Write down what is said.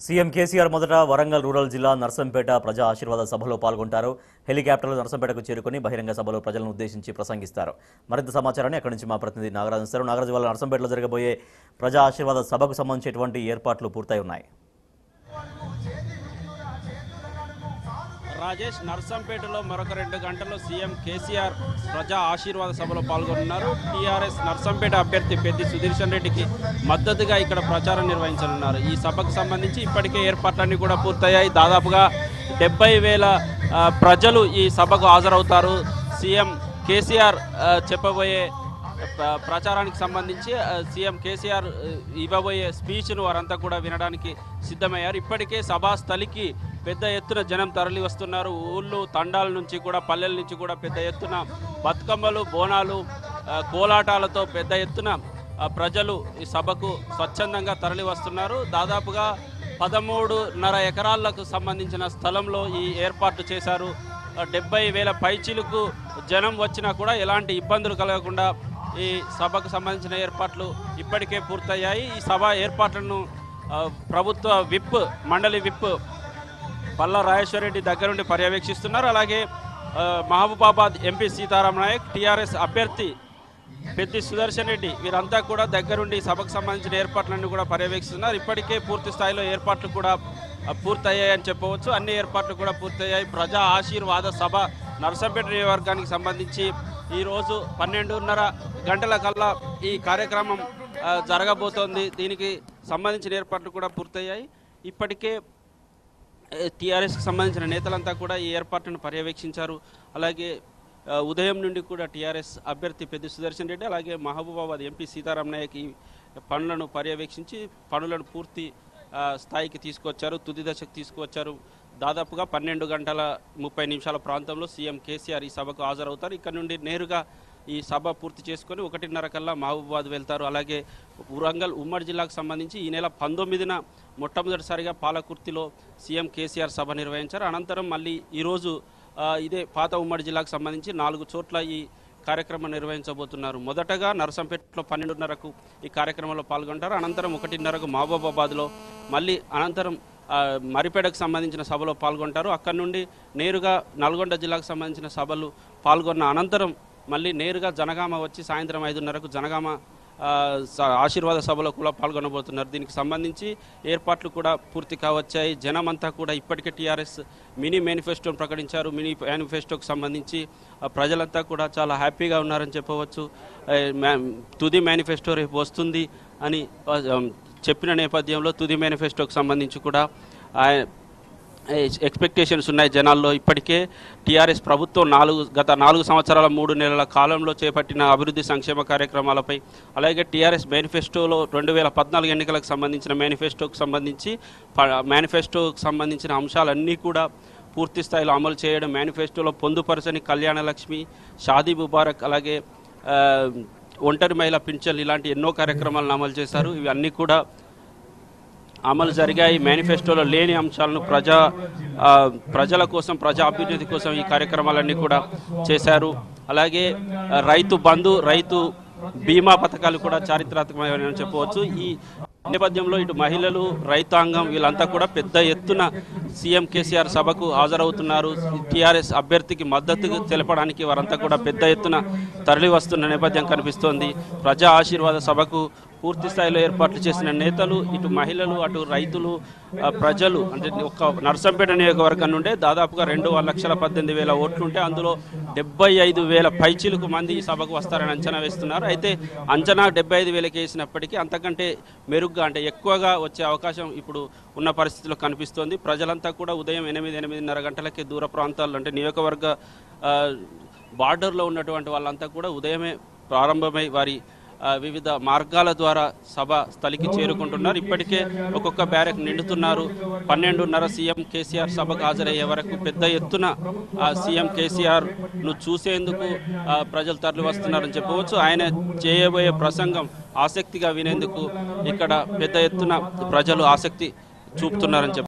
CM KCR మొదట Warangal rural జిల్లా నర్సంపేట ప్రజా ఆశీర్వాద సభలో పాల్గొంటారు హెలికాప్టర్లో నర్సంపేటకు చేరుకుని బహిరంగ సభలో ప్రజలను ఉద్దేశించి ప్రసంగిస్తారు మరింత సమాచారాన్ని అక్కడి నుంచి మా ప్రతినిధి నాగరాజు ఇస్తారు నాగరాజు వాళ్ళ నర్సంపేటలో జరగబోయే ప్రజా ఆశీర్వాద సభకు సంబంధించేటువంటి ఏర్పాట్లు పూర్తయి ఉన్నాయి రాజేష్ నర్సంపేటలో మరొక రెండు గంటల్లో సీఎం కేసీఆర్ ప్రజా ఆశీర్వాద సభలో పాల్గొన్నారు టీఆర్ఎస్ నర్సంపేట అభ్యర్థి పెద్ది సుదర్శన్ రెడ్డికి మద్దతుగా ఇక్కడ ప్రచారం నిర్వహించనున్నారు ఈ సభకు సంబంధించి ఇప్పటికే ఏర్పాట్లన్నీ కూడా పూర్తయ్యాయి దాదాపుగా డెబ్బై వేల ఆ, ప్రజలు ఈ సభకు హాజరవుతారు సీఎం కేసీఆర్ ఆ, చెప్పబోయే ప్ర- ప్రచారానికి సంబంధించి ఆ, సీఎం కేసీఆర్ ఆ, ఇవ్వబోయే స్పీచ్ను వారంతా కూడా వినడానికి సిద్ధమయ్యారు ఇప్పటికే సభా స్థలికి పెద్ద ఎత్తున జనం తరలి వస్తున్నారు ఊళ్ళు తండాల నుంచి కూడా పల్లెల నుంచి కూడా పెద్ద ఎత్తున బతుకమ్మలు బోనాలు ఆ, కోలాటాలతో పెద్ద ఎత్తున ఆ, ప్రజలు ఈ సభకు స్వచ్ఛందంగా తరలి వస్తున్నారు దాదాపుగా పదమూడున్నర ఎకరాలకు సంబంధించిన స్థలంలో ఈ ఏర్పాట్లు చేశారు ఆ, డెబ్బై వేల పైచిలకు జనం వచ్చినా కూడా ఎలాంటి ఇబ్బందులు కలగకుండా ఈ సభకు సంబంధించిన ఏర్పాట్లు ఇప్పటికే పూర్తయ్యాయి ఈ సభ ఏర్పాట్లను ఆ, ప్రభుత్వ విప్ మండలి విప్ పల్లా రాజేశ్వరరెడ్డి దగ్గరుండి పర్యవేక్షిస్తున్నారు అలాగే ఆ, మహబూబాబాద్ ఎంపీ సీతారాం నాయక్ టీఆర్ఎస్ అభ్యర్థి పెద్ది సుదర్శన్ రెడ్డి వీరంతా కూడా దగ్గరుండి ఈ సభకు సంబంధించిన ఏర్పాట్లన్నీ కూడా పర్యవేక్షిస్తున్నారు ఇప్పటికే పూర్తి స్థాయిలో ఏర్పాట్లు కూడా ఆ, పూర్తయ్యాయని చెప్పవచ్చు అన్ని ఏర్పాట్లు కూడా పూర్తయ్యాయి ప్రజా ఆశీర్వాద సభ నర్సంపేట నియోజకవర్గానికి సంబంధించి ఈరోజు పన్నెండున్నర గంటల కల్లా ఈ కార్యక్రమం ఆ, జరగబోతోంది దీనికి సంబంధించిన ఏర్పాట్లు కూడా పూర్తయ్యాయి ఇప్పటికే టీఆర్ఎస్కి సంబంధించిన నేతలంతా కూడా ఈ ఏర్పాట్లను పర్యవేక్షించారు అలాగే ఆ, ఉదయం నుండి కూడా టీఆర్ఎస్ అభ్యర్థి పెద్ద సుదర్శన్ రెడ్డి అలాగే మహబూబాబాద్ ఎంపీ సీతారాం నాయక్ ఈ పనులను పర్యవేక్షించి పనులను పూర్తి ఆ, స్థాయికి తీసుకొచ్చారు తుది దశకు తీసుకువచ్చారు దాదాపుగా పన్నెండు గంటల ముప్పై నిమిషాల ప్రాంతంలో సీఎం కేసీఆర్ ఈ సభకు హాజరవుతారు ఇక్కడ నుండి నేరుగా ఈ సభ పూర్తి చేసుకొని ఒకటిన్నర కల్లా మహబూబాబాద్ వెళ్తారు అలాగే వరంగల్ ఉమ్మడి జిల్లాకు సంబంధించి ఈ నెల పంతొమ్మిదిన మొట్టమొదటిసారిగా పాలకుర్తిలో సీఎం కేసీఆర్ సభ నిర్వహించారు అనంతరం మళ్ళీ ఈరోజు ఆ, ఇదే పాత ఉమ్మడి జిల్లాకు సంబంధించి నాలుగు చోట్ల ఈ కార్యక్రమం నిర్వహించబోతున్నారు మొదటగా నరసంపేటలో పన్నెండున్నరకు ఈ కార్యక్రమంలో పాల్గొంటారు అనంతరం ఒకటిన్నరకు మహబూబాబాద్లో మళ్ళీ అనంతరం ఆ, మరిపేడకు సంబంధించిన సభలో పాల్గొంటారు అక్కడి నుండి నేరుగా నల్గొండ జిల్లాకు సంబంధించిన సభలు పాల్గొన్న అనంతరం మళ్ళీ నేరుగా జనగామ వచ్చి సాయంత్రం ఐదున్నరకు జనగామ ఆ, స- ఆశీర్వాద సభలో కూడా పాల్గొనబోతున్నారు దీనికి సంబంధించి ఏర్పాట్లు కూడా పూర్తి కావచ్చాయి జనం అంతా కూడా ఇప్పటికే టీఆర్ఎస్ మినీ మేనిఫెస్టోను ప్రకటించారు మినీ మేనిఫెస్టోకి సంబంధించి ఆ, ప్రజలంతా కూడా చాలా హ్యాపీగా ఉన్నారని చెప్పవచ్చు ఆ, మ్యా- తుది మేనిఫెస్టో రేపు వస్తుంది అని ఆ, చెప్పిన నేపథ్యంలో తుది మేనిఫెస్టోకి సంబంధించి కూడా ఆ- ఎక్స్పెక్టేషన్స్ ఉన్నాయి జనాల్లో ఇప్పటికే టీఆర్ఎస్ ప్రభుత్వం నాలుగు గత నాలుగు సంవత్సరాల మూడు నెలల కాలంలో చేపట్టిన అభివృద్ధి సంక్షేమ కార్యక్రమాలపై అలాగే టీఆర్ఎస్ మేనిఫెస్టోలో రెండు వేల పద్నాలుగు ఎన్నికలకు సంబంధించిన మేనిఫెస్టోకి సంబంధించి ప- మేనిఫెస్టోకి సంబంధించిన అంశాలన్నీ కూడా పూర్తి స్థాయిలో అమలు చేయడం మేనిఫెస్టోలో పొందుపరచని కళ్యాణ లక్ష్మి షాదీ ముబారక్ అలాగే ఆ, ఒంటరి మహిళా పింఛన్లు ఇలాంటి ఎన్నో కార్యక్రమాలను అమలు చేశారు ఇవి అన్నీ కూడా అమలు జరిగాయి మేనిఫెస్టోలో లేని అంశాలను ప్రజా ఆ, ప్రజల కోసం ప్రజా అభ్యున్నతి కోసం ఈ కార్యక్రమాలన్నీ కూడా చేశారు అలాగే ఆ, రైతు బంధు రైతు బీమా పథకాలు కూడా చారిత్రాత్మకమైనవి చెప్పవచ్చు ఈ నేపథ్యంలో ఇటు మహిళలు రైతాంగం వీళ్ళంతా కూడా పెద్ద ఎత్తున సీఎం కేసీఆర్ సభకు హాజరవుతున్నారు టీఆర్ఎస్ అభ్యర్థికి మద్దతు తెలపడానికి వారంతా కూడా పెద్ద ఎత్తున తరలి వస్తున్న నేపథ్యం కనిపిస్తోంది ప్రజా ఆశీర్వాద సభకు పూర్తి స్థాయిలో ఏర్పాట్లు చేసిన నేతలు ఇటు మహిళలు అటు రైతులు ఆ, ప్రజలు అంటే ఒక నర్సంపేట నియోజకవర్గం నుండే దాదాపుగా రెండు లక్షల పద్దెనిమిది వేల ఓట్లు ఉంటే అందులో డెబ్బై ఐదు వేల పైచీలకు మంది ఈ సభకు వస్తారని అంచనా వేస్తున్నారు అయితే అంచనా డెబ్బై ఐదు వేలకి వేసినప్పటికీ అంతకంటే మెరుగ్గా అంటే ఎక్కువగా వచ్చే అవకాశం ఇప్పుడు ఉన్న పరిస్థితిలో కనిపిస్తోంది ప్రజలంతా కూడా ఉదయం ఎనిమిది ఎనిమిదిన్నర గంటలకి దూర ప్రాంతాల్లో అంటే నియోజకవర్గ ఆ, బార్డర్లో ఉన్నటువంటి వాళ్ళంతా కూడా ఉదయమే ప్రారంభమై వారి ఆ, వివిధ మార్గాల ద్వారా సభ స్థలికి చేరుకుంటున్నారు ఇప్పటికే ఒక్కొక్క బ్యారెక్ నిండుతున్నారు పన్నెండున్నర సీఎం కేసీఆర్ సభకు హాజరయ్యే వరకు పెద్ద ఎత్తున ఆ, సీఎం కేసీఆర్ ను చూసేందుకు ఆ, ప్రజలు తరలి వస్తున్నారని చెప్పవచ్చు ఆయన చేయబోయే ప్రసంగం ఆసక్తిగా వినేందుకు ఇక్కడ పెద్ద ఎత్తున ప్రజలు ఆసక్తి చూపుతున్నారని చెప్ప